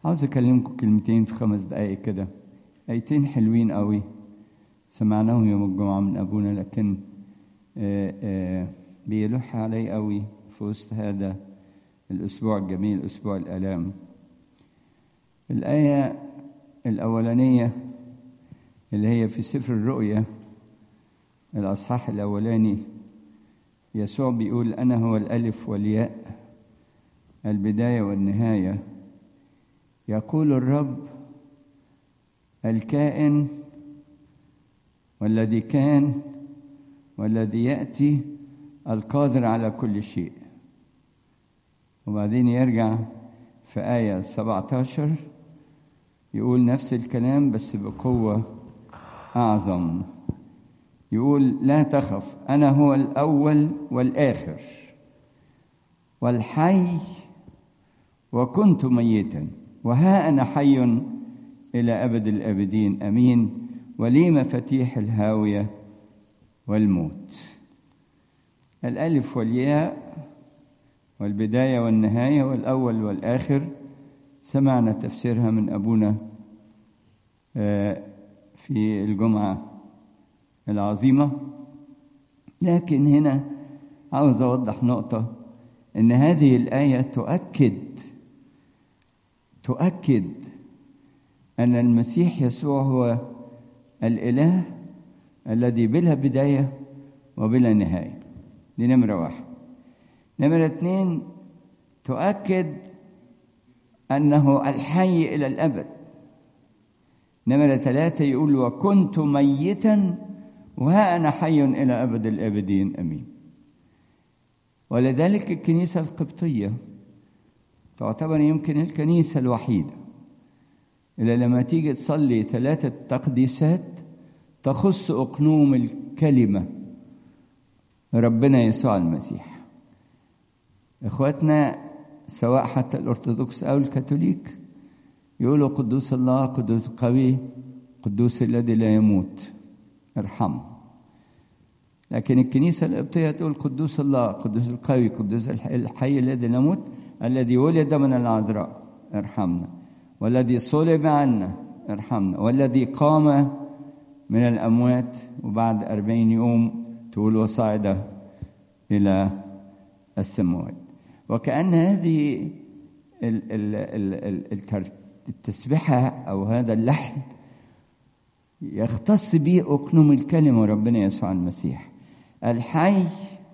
عاوز اكلمكم كلمتين في خمس دقايق كده ايتين حلوين قوي سمعناهم يوم الجمعه من ابونا لكن آه، آه، بيلح علي قوي في وسط هذا الاسبوع الجميل اسبوع الالام الايه الاولانيه اللي هي في سفر الرؤيا الاصحاح الاولاني يسوع بيقول انا هو الالف والياء البدايه والنهايه يقول الرب الكائن والذي كان والذي ياتي القادر على كل شيء وبعدين يرجع في آية 17 يقول نفس الكلام بس بقوة أعظم يقول لا تخف أنا هو الأول والآخر والحي وكنت ميتا وها أنا حي إلى أبد الآبدين أمين ولي مفاتيح الهاوية والموت الألف والياء والبداية والنهاية والأول والآخر سمعنا تفسيرها من أبونا في الجمعة العظيمة لكن هنا عاوز أوضح نقطة إن هذه الآية تؤكد تؤكد أن المسيح يسوع هو الإله الذي بلا بداية وبلا نهاية دي نمرة واحد نمرة اثنين تؤكد أنه الحي إلى الأبد نمرة ثلاثة يقول وكنت ميتا وها أنا حي إلى أبد الآبدين أمين ولذلك الكنيسة القبطية تعتبر يمكن الكنيسة الوحيدة إلا لما تيجي تصلي ثلاثة تقديسات تخص أقنوم الكلمة ربنا يسوع المسيح إخواتنا سواء حتى الأرثوذكس أو الكاثوليك يقولوا قدوس الله قدوس قوي قدوس الذي لا يموت ارحمه لكن الكنيسة القبطية تقول قدوس الله قدوس القوي قدوس الحي الذي لا يموت الذي ولد من العذراء ارحمنا والذي صلب عنا ارحمنا والذي قام من الأموات وبعد أربعين يوم تقول وصعد إلى السماوات وكأن هذه التسبحة أو هذا اللحن يختص به أقنوم الكلمة ربنا يسوع المسيح الحي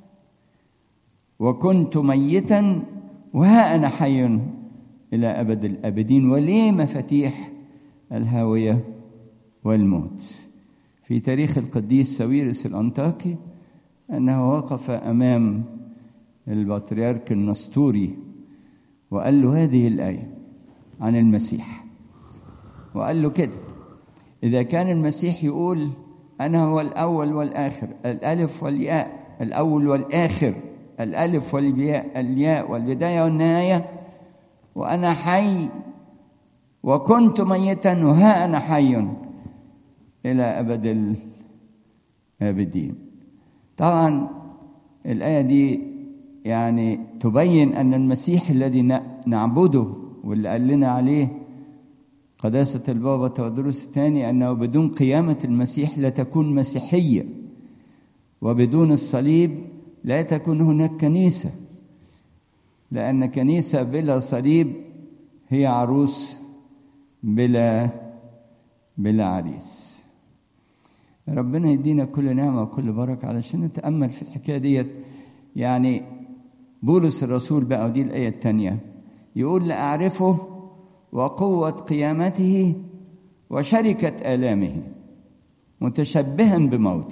وكنت ميتا وها أنا حي إلى أبد الأبدين ولي مفاتيح الهاوية والموت في تاريخ القديس سويرس الأنطاكي أنه وقف أمام البطريرك النسطوري وقال له هذه الآية عن المسيح وقال له كده إذا كان المسيح يقول أنا هو الأول والآخر الألف والياء الأول والآخر الألف والياء الياء والبداية والنهاية وأنا حي وكنت ميتا وها أنا حي إلى أبد الآبدين طبعا الآية دي يعني تبين أن المسيح الذي نعبده واللي قال لنا عليه قداسة البابا تودروس الثاني أنه بدون قيامة المسيح لا تكون مسيحية وبدون الصليب لا تكون هناك كنيسة لأن كنيسة بلا صليب هي عروس بلا بلا عريس ربنا يدينا كل نعمة وكل بركة علشان نتأمل في الحكاية ديت يعني بولس الرسول بقى ودي الآية الثانية يقول لأعرفه وقوة قيامته وشركة آلامه متشبها بموته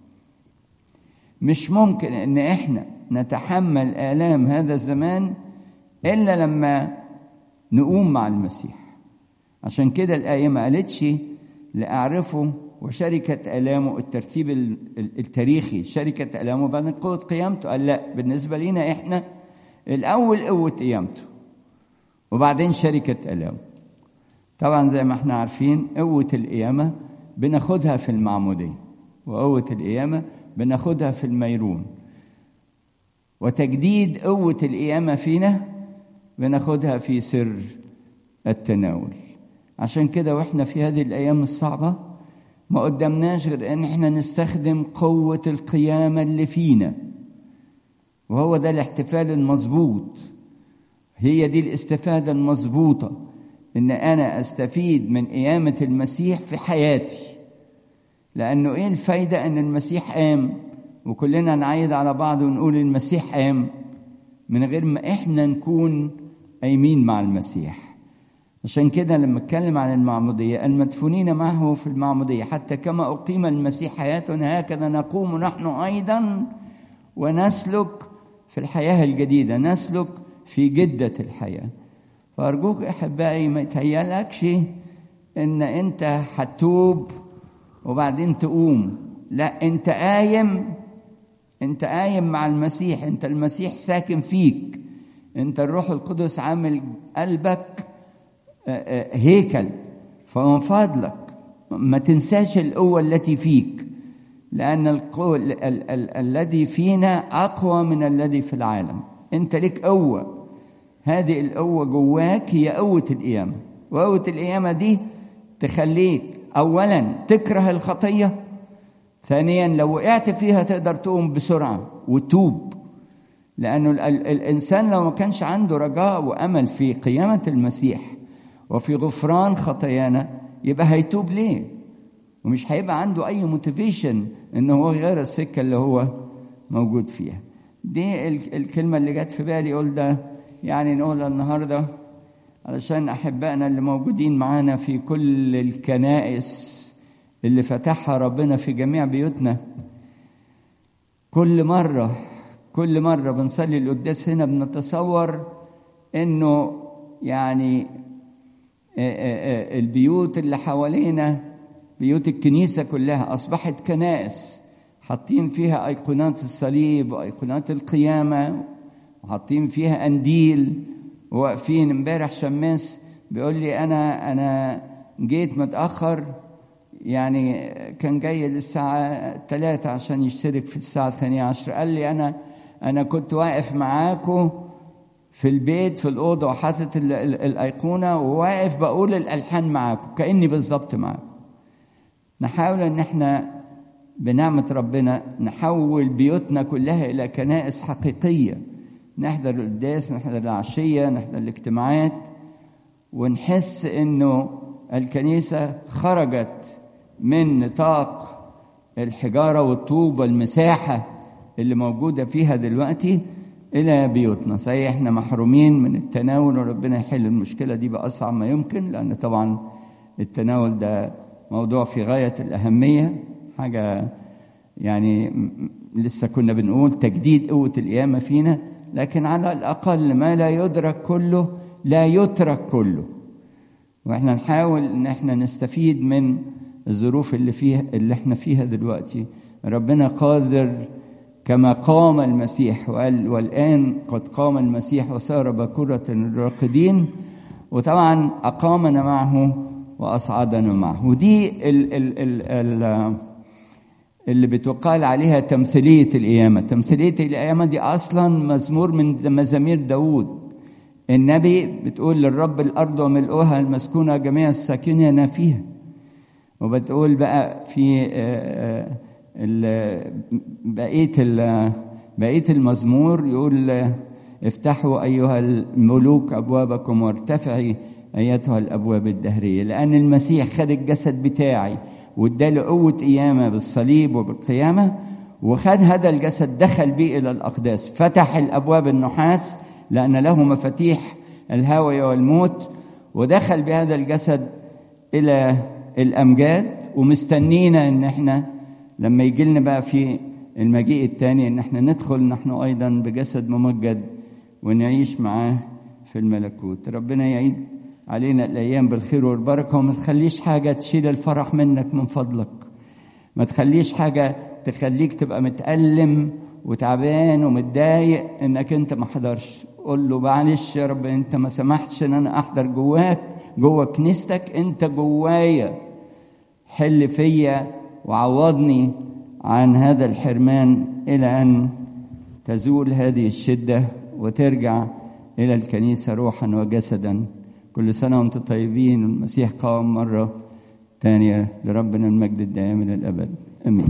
مش ممكن ان احنا نتحمل آلام هذا الزمان إلا لما نقوم مع المسيح عشان كده الآية ما قالتش لأعرفه وشركة آلامه الترتيب التاريخي شركة آلامه بعد قوة قيامته قال لا بالنسبة لنا إحنا الأول قوة قيامته وبعدين شركة آلامه طبعا زي ما احنا عارفين قوة القيامة بناخدها في المعمودية وقوة القيامة بناخدها في الميرون وتجديد قوة القيامة فينا بناخدها في سر التناول عشان كده واحنا في هذه الايام الصعبه ما قدامناش غير ان احنا نستخدم قوه القيامه اللي فينا وهو ده الاحتفال المظبوط هي دي الاستفاده المظبوطه ان انا استفيد من قيامه المسيح في حياتي لانه ايه الفايده ان المسيح قام وكلنا نعيد على بعض ونقول المسيح قام من غير ما احنا نكون قايمين مع المسيح عشان كده لما اتكلم عن المعموديه المدفونين معه في المعموديه حتى كما اقيم المسيح حياتنا هكذا نقوم نحن ايضا ونسلك في الحياه الجديده نسلك في جده الحياه فارجوك احبائي ما يتهيألكش ان انت هتوب وبعدين تقوم لا انت قايم انت قايم مع المسيح انت المسيح ساكن فيك انت الروح القدس عامل قلبك هيكل فمن فضلك ما تنساش القوة التي فيك لأن القوة ال- ال- ال- الذي فينا أقوى من الذي في العالم أنت لك قوة هذه القوة جواك هي قوة القيامة وقوة القيامة دي تخليك أولا تكره الخطية ثانيا لو وقعت فيها تقدر تقوم بسرعة وتوب لأنه ال- ال- الإنسان لو ما كانش عنده رجاء وأمل في قيامة المسيح وفي غفران خطايانا يبقى هيتوب ليه؟ ومش هيبقى عنده أي موتيفيشن إن هو يغير السكة اللي هو موجود فيها. دي ال- الكلمة اللي جت في بالي قول ده يعني نقولها النهارده علشان أحبائنا اللي موجودين معانا في كل الكنائس اللي فتحها ربنا في جميع بيوتنا كل مرة كل مرة بنصلي القداس هنا بنتصور إنه يعني آه، آه، آه، البيوت اللي حوالينا بيوت الكنيسة كلها أصبحت كنائس حاطين فيها أيقونات الصليب وأيقونات القيامة وحاطين فيها أنديل وواقفين امبارح شماس بيقول لي أنا أنا جيت متأخر يعني كان جاي للساعة ثلاثة عشان يشترك في الساعة الثانية عشر قال لي أنا أنا كنت واقف معاكم في البيت في الأوضة وحاطط ال- ال- الأيقونة وواقف بقول الألحان معاكم كأني بالظبط معاكم نحاول إن إحنا بنعمة ربنا نحول بيوتنا كلها إلى كنائس حقيقية نحضر القداس نحضر العشية نحضر الاجتماعات ونحس إنه الكنيسة خرجت من نطاق الحجارة والطوب والمساحة اللي موجودة فيها دلوقتي إلى بيوتنا صحيح إحنا محرومين من التناول وربنا يحل المشكلة دي بأسرع ما يمكن لأن طبعا التناول ده موضوع في غاية الأهمية حاجة يعني م- لسه كنا بنقول تجديد قوة القيامة فينا لكن على الأقل ما لا يدرك كله لا يترك كله واحنا نحاول ان احنا نستفيد من الظروف اللي فيها اللي احنا فيها دلوقتي ربنا قادر كما قام المسيح وقال والان قد قام المسيح وصار بكرة الراقدين وطبعا اقامنا معه واصعدنا معه ودي ال ال ال ال اللي بتقال عليها تمثيلية القيامة تمثيلية القيامة دي أصلا مزمور من مزامير داود النبي بتقول للرب الأرض وملؤها المسكونة جميع الساكنين فيها وبتقول بقى في آه، آه، ال- بقية ال- بقية المزمور يقول آه، افتحوا أيها الملوك أبوابكم وارتفعي أيتها الأبواب الدهرية لأن المسيح خد الجسد بتاعي واداله قوة قيامة بالصليب وبالقيامة وخد هذا الجسد دخل بيه إلى الأقداس فتح الأبواب النحاس لأن له مفاتيح الهاوية والموت ودخل بهذا الجسد إلى الأمجاد ومستنينا إن إحنا لما يجي لنا بقى في المجيء الثاني إن إحنا ندخل نحن أيضا بجسد ممجد ونعيش معاه في الملكوت ربنا يعيد علينا الأيام بالخير والبركة وما تخليش حاجة تشيل الفرح منك من فضلك ما تخليش حاجة تخليك تبقى متألم وتعبان ومتضايق انك انت ما حضرش قول له معلش يا رب انت ما سمحتش ان انا احضر جواك جوه كنيستك انت جوايا حل فيا وعوضني عن هذا الحرمان الى ان تزول هذه الشده وترجع الى الكنيسه روحا وجسدا كل سنة وانتم طيبين والمسيح قام مرة تانية لربنا المجد الدائم إلى الأبد آمين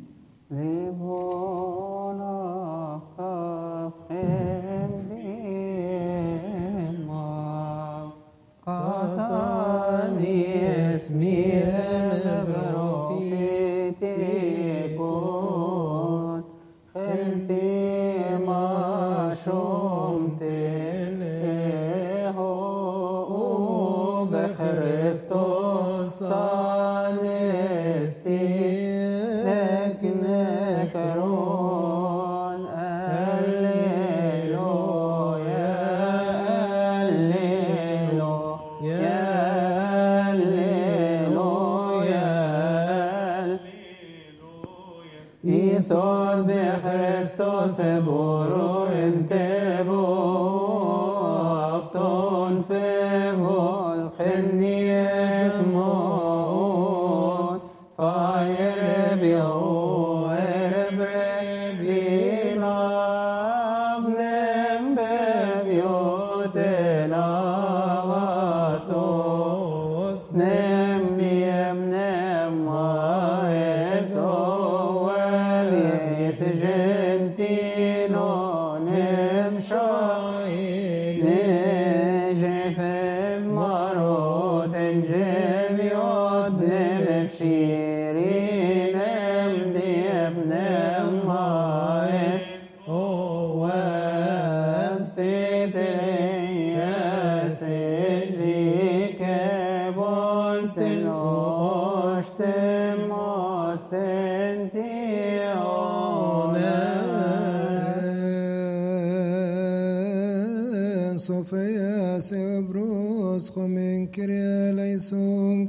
Sofia Sebros Chomin Kiria Leison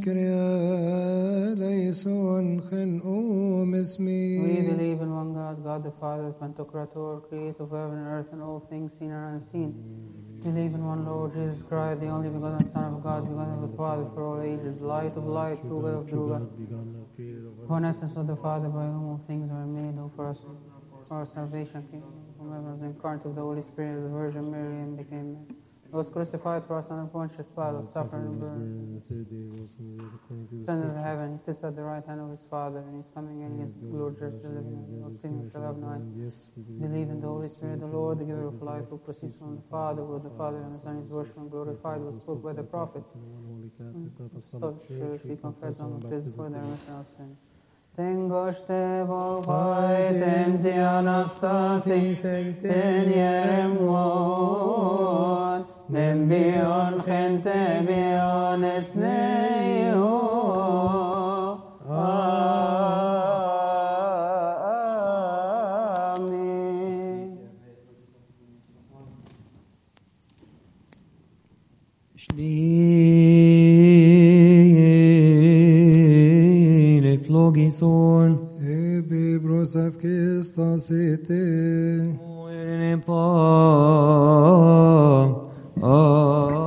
Kiria Leison Chen Um We Ismi believe in one God, God the Father, Pantocrator, creator of heaven and earth and all things seen and unseen. We believe in one Lord Jesus Christ, the only begotten Son of God, begotten of the Father for all ages, light of light, true God of true God. Who in essence of the Father, by whom all things were made, who for us, for our salvation came, whomever was incarnate of the Holy Spirit, of the Virgin Mary, and became man. He was crucified for us under Pontius Pilate, suffered and burned. Ascended to heaven, he sits at the right hand of his Father, and he's coming in his glory, judge the living and the sin shall have no end. Believe in the Holy Spirit, the Lord, the giver of life, who proceeds from the Father, with the Father and the Son is worshipped and glorified, was spoke by the prophets. So church we confess on the faith for the remission of sins. Tengoște volvai, ten te anastasis, ten ieremon, nem bion gente bion esneo. Amen. Schlile flogison, Ebi Brosaf Kistas Ete oere pa,